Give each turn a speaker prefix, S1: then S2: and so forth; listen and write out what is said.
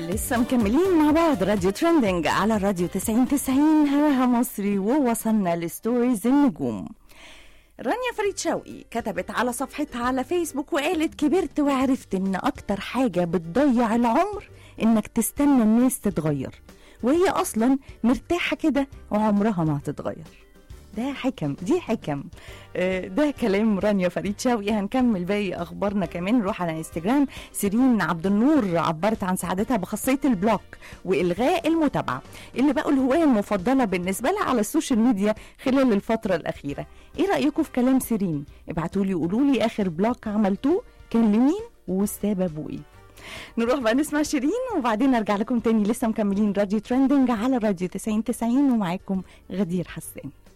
S1: لسه مكملين مع بعض راديو ترندنج على راديو 90 90 هواها مصري ووصلنا لستوريز النجوم رانيا فريد شوقي كتبت على صفحتها على فيسبوك وقالت كبرت وعرفت ان اكتر حاجة بتضيع العمر انك تستنى الناس تتغير وهي اصلا مرتاحة كده وعمرها ما هتتغير ده حكم دي حكم آه، ده كلام رانيا فريد شوقي هنكمل باقي اخبارنا كمان نروح على انستجرام سيرين عبد النور عبرت عن سعادتها بخاصيه البلوك والغاء المتابعه اللي بقوا الهوايه المفضله بالنسبه لها على السوشيال ميديا خلال الفتره الاخيره ايه رايكم في كلام سيرين ابعتوا لي قولوا لي اخر بلوك عملتوه كان لمين والسبب ايه نروح بقى نسمع شيرين وبعدين نرجع لكم تاني لسه مكملين راديو ترندنج على راديو 90 90 ومعاكم غدير حسان